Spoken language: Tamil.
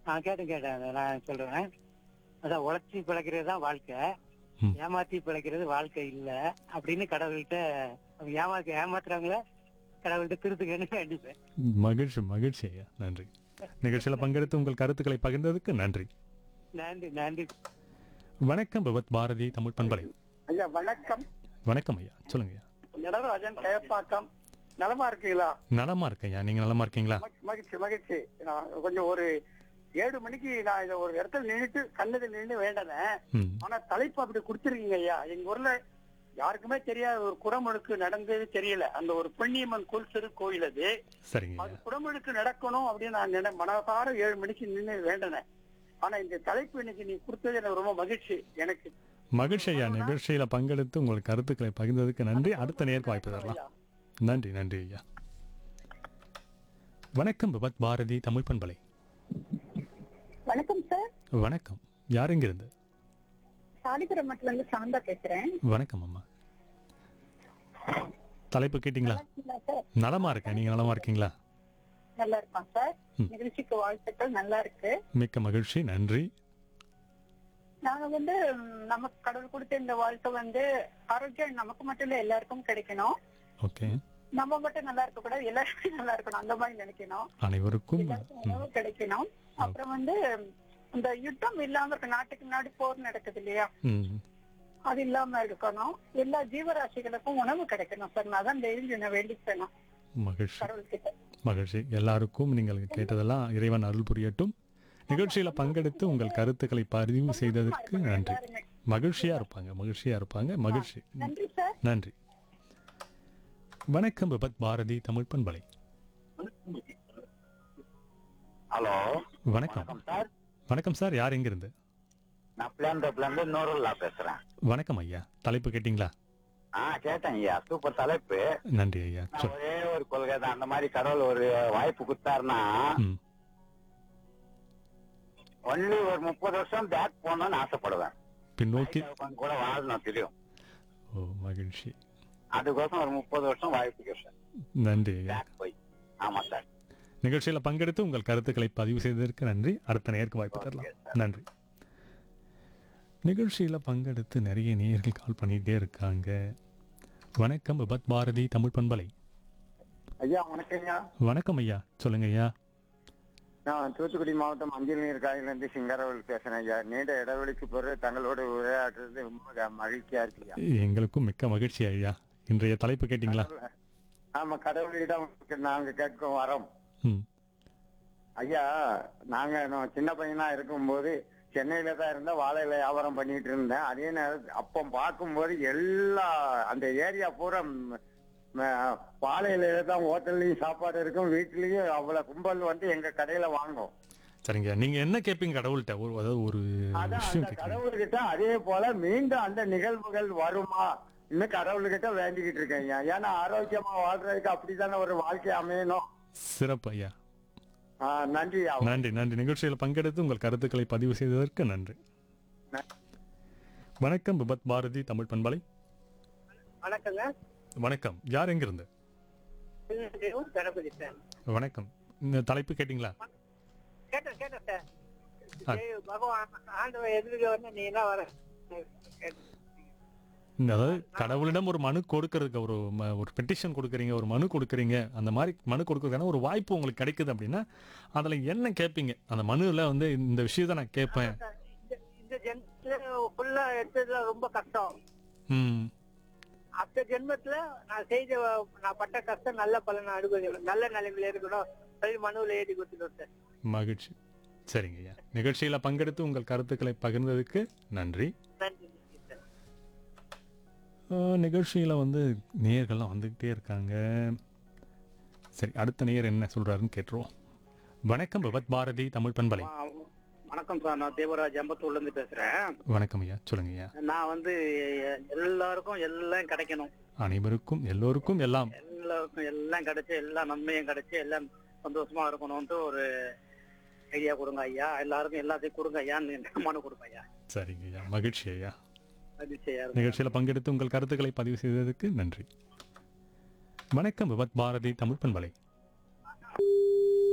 நான் கேட்டேன் கேட்டேன் அதை நான் சொல்றேன் அதான் உழைச்சி பிழைக்கிறது தான் வாழ்க்கை ம். ஏமாத்தி பிழைக்கிறது வாழ்க்கை இல்ல அப்படின்னு கடவுள்கிட்ட அவங்க ஏமாத்தி ஏமாத்துறவங்கள கடவுள்கிட்ட திருத்துக்கன்னு வேண்டிப்பேன் மகிழ்ச்சி மகிழ்ச்சி ஐயா நன்றி நிகழ்ச்சியில் பங்கெடுத்து உங்கள் கருத்துக்களை பகிர்ந்ததுக்கு நன்றி நன்றி நன்றி வணக்கம் பகவத் பாரதி தமிழ் பண்பலை ஐயா வணக்கம் வணக்கம் ஐயா சொல்லுங்க ஐயா நடராஜன் கயப்பாக்கம் நலமா இருக்கீங்களா நலமா இருக்கேன் ஐயா நீங்க நலமா இருக்கீங்களா மகி- மகிழ்ச்சி மகிழ்ச்சி நான் கொஞ்சம் ஒரு ஏழு மணிக்கு நான் இதை ஒரு இடத்துல நின்னுட்டு கண்ணது நின்று வேண்டனேன் ம் ஆனா தலைப்பு அப்படி கொடுத்துருக்கீங்க ஐயா எங்க ஊர்ல யாருக்குமே தெரியாத ஒரு குடமுழுக்கு நடந்தது தெரியல அந்த ஒரு புண்ணியம்மன் கோயில் சிறு கோயில் அது சரிங்க அது ஐயா குடமுழுக்கு நடக்கணும் அப்படின்னு நான் நினை மனசார ஏழு மணிக்கு நின்று வேண்டனேன் ஆனா இந்த தலைப்பு இன்னைக்கு நீ கொடுத்தது எனக்கு ரொம்ப மகிழ்ச்சி எனக்கு மகிழ்ச்சி ஐயா நிகழ்ச்சியில பங்கெடுத்து உங்கள் கருத்துக்களை பகிர்ந்ததுக்கு நன்றி அடுத்த நேருக்கு வாய்ப்பு தரலாம் ஐயா. நன்றி நன்றி ஐயா வணக்கம் பகவத் பாரதி தமிழ் பண்பலை வணக்கம் சார் வணக்கம் யார் இங்கிருந்து சாலிபுரமட்டுல இருந்து சாந்தா பேசுறேன் வணக்கம் அம்மா தலைப்பு கேட்டிங்களா இருக்கீங்களா சார் நலமா இருக்கேன் நீங்க நலமா இருக்கீங்களா நல்லா இருக்கான் சார் ம். நிகழ்ச்சிக்கு வாழ்த்துக்கள் நல்லா இருக்கு மிக்க மகிழ்ச்சி நன்றி நாங்க வந்து ம், நமக்கு கடவுள் கொடுத்த இந்த வாழ்க்கை வந்து ஆரோக்கியம் நமக்கு மட்டும் இல்ல எல்லாருக்கும் கிடைக்கணும் ஓகே நம்ம மட்டும் நல்லா இருக்க கூடாது எல்லாருமே நல்லா இருக்கணும் அந்த மாதிரி நினைக்கணும் அனைவருக்கும் எல்லாருக்கும் ம், உணவு கிடைக்கணும் அப்புறம் வந்து இந்த யுத்தம் இல்லாம இருக்க நாட்டுக்கு நாடு போர் நடக்குது இல்லையா ம், அது இல்லாம இருக்கணும் எல்லா ஜீவராசிகளுக்கும் உணவு கிடைக்கணும் சார் நான் தான் டெய்லி நான் வேண்டிப்பேன் மகிழ்ச்சி கடவுள்கிட்ட மகிழ்ச்சி எல்லாருக்கும் நீங்கள் கேட்டதெல்லாம் இறைவன் அருள் புரியட்டும் நிகழ்ச்சியில பங்கெடுத்து உங்கள் கருத்துக்களை பதிவு செய்ததற்கு நன்றி எல்லாருமே. மகிழ்ச்சியா இருப்பாங்க மகிழ்ச்சியா இருப்பாங்க மகிழ்ச்சி நன்றி சார் நன்றி வணக்கம் விபத் பாரதி தமிழ் பண்பலை ஹலோ வணக்கம் வணக்கம் சார் வணக்கம் சார் யார் எங்கிருந்து நான் பிளான்டப்ல இருந்து நூறுல்லா பேசுறேன் வணக்கம் ஐயா தலைப்பு கேட்டிங்களா ஆ கேட்டேன் ஐயா சூப்பர் தலைப்பு நன்றி ஐயா நான் சொல் ஒரே ஒரு கொள்கை தான் அந்த மாதிரி கடவுள் ஒரு வாய்ப்பு கொடுத்தாருன்னா ம் ஒன்லி ஒரு முப்பது வருஷம் பேக் போகணும்னு ஆசைப்படுவேன் பின்னோக்கி அவங்க கூட வாழணும் தெரியும் ஓ மகிழ்ச்சி அதுக்கோசம் ஒரு முப்பது வருஷம் வாய்ப்பு கேட்பேன் நன்றி ஐயா பேக் போய் ஆமா சார் நிகழ்ச்சியில பங்கெடுத்து உங்கள் கருத்துக்களை பதிவு செய்ததற்கு நன்றி அடுத்த நேருக்கு வாய்ப்பு தரலாம் நன்றி நிகழ்ச்சியில பங்கெடுத்து நிறைய நேயர்கள் கால் பண்ணிட்டே இருக்காங்க வணக்கம் விபத் பாரதி தமிழ் பண்பலை ஐயா வணக்கம்யா வணக்கம் ஐயா சொல்லுங்க ஐயா நான் தூத்துக்குடி மாவட்டம் அஞ்சல் நீர் காயிலிருந்து சிங்கரவல் பேசுறேன் ஐயா நீண்ட இடைவெளிக்கு பிறகு தங்களோட உரையாடுறது ரொம்ப க- மகிழ்ச்சியா இருக்குயா எங்களுக்கும் மிக்க மகிழ்ச்சி ஐயா இன்றைய தலைப்பு கேட்டிங்களா ஆமா கடவுளிடம் நாங்க கேட்கும் வரோம் ம் ஐயா நாங்க நான் சின்ன பையனா இருக்கும்போது சென்னையில தான் இருந்த வாழையில வியாபாரம் பண்ணிட்டு இருந்தேன் அதே நேரம் அப்போ பார்க்கும்போது எல்லா அந்த ஏரியா பூரா ம், ம, வாழையில தான் ஹோட்டல்லையும் சாப்பாடு இருக்கும் வீட்லயும் அவ்வளவு கும்பல் வந்து எங்க கடையில வாங்கும் சரிங்க நீங்க என்ன கேட்பீங்க கடவுள்கிட்ட ஒரு அதாவது ஒரு அதான் விஷயம் அந்த கேட்குறீங்க கடவுள்கிட்ட அதே போல மீண்டும் அந்த நிகழ்வுகள் வருமா இன்னும் கடவுள்கிட்ட வேண்டிக்கிட்டு இருக்கேன் ஐயா. ஏன்னா ஆரோக்கியமா வாழ்றதுக்கு அப்படித்தானே ஒரு வாழ்க்கை அமையணும் சிறப்பு ஐயா ஆ, நன்றி ஐயா. நன்றி நன்றி நிகழ்ச்சியில் பங்கெடுத்து உங்கள் கருத்துக்களை பதிவு செய்ததற்கு நன்றி வணக்கம் விபத் பாரதி தமிழ் பண்பலை வணக்கங்க வணக்கம் யார் எங்கிருந்து திருநெல்வேலி கணபதி சார் வணக்கம் இந்த தலைப்பு கேட்டிங்களா கேட்டேன் கேட்டேன் சார் ஆ. ஏய், பகவான் ஆண்டவன் எதிர்க்க வந்து நீ என்ன வர இந்த அதாவது கடவுளிடம் ஒரு மனு கொடுக்கறதுக்கு ஒரு ம- ஒரு பெட்டிஷன் கொடுக்குறீங்க ஒரு மனு கொடுக்குறீங்க அந்த மாதிரி மனு கொடுக்கறதுக்கான ஒரு வாய்ப்பு உங்களுக்கு கிடைக்குது அப்படின்னா அதில் என்ன கேட்பீங்க அந்த மனுவில் வந்து இந்த விஷயத்தை நான் கேட்பேன் இந்த இந்த ஜென்மத்துல ஃபுல்லா எடுத்ததுல ரொம்ப கஷ்டம் ம் அடுத்த ஜென்மத்துல நான் செய்த நான் பட்ட கஷ்டம் நல்ல பலன் அனுபவிக்கணும் நல்ல நிலைமையில இருக்கணும் சொல்லி மனுவில் எழுதி கொடுத்துட்டோம் சார் மகிழ்ச்சி சரிங்க ஐயா நிகழ்ச்சியில் பங்கெடுத்து உங்கள் கருத்துக்களை பகிர்ந்ததுக்கு நன்றி நன்றி நன்றி சார் நிகழ்ச்சியில் வந்து நேயர்கள்லாம் வந்துக்கிட்டே இருக்காங்க சரி அடுத்த நேயர் என்ன சொல்கிறாருன்னு கேட்டுருவோம் வணக்கம் விபத் பாரதி தமிழ் பண்பலை ஆ, வணக்கம் சார் நான் தேவராஜ் அம்பத்தூர்ல இருந்து பேசுறேன் வணக்கம் ஐயா சொல்லுங்க ஐயா நான் வந்து எல்லாருக்கும் எல்லாம் கிடைக்கணும் அனைவருக்கும் எல்லோருக்கும் எல்லாம் எல்லாருக்கும் எல்லாம் கிடைச்சு எல்லா நன்மையும் கிடைச்சு எல்லாம் சந்தோஷமா இருக்கணும்ட்டு ஒரு ஐடியா கொடுங்க ஐயா எல்லாருக்கும் எல்லாத்தையும் கொடுங்க ஐயான்னு மனு கொடுங்க ஐயா சரிங்க ஐயா மகிழ்ச்சி ஐயா மகிழ்ச்சியா இருக்கும். நிகழ்ச்சியில் பங்கெடுத்து உங்கள் கருத்துக்களை பதிவு செய்ததுக்கு நன்றி வணக்கம் விபத் பாரதி தமிழ் பண்பலை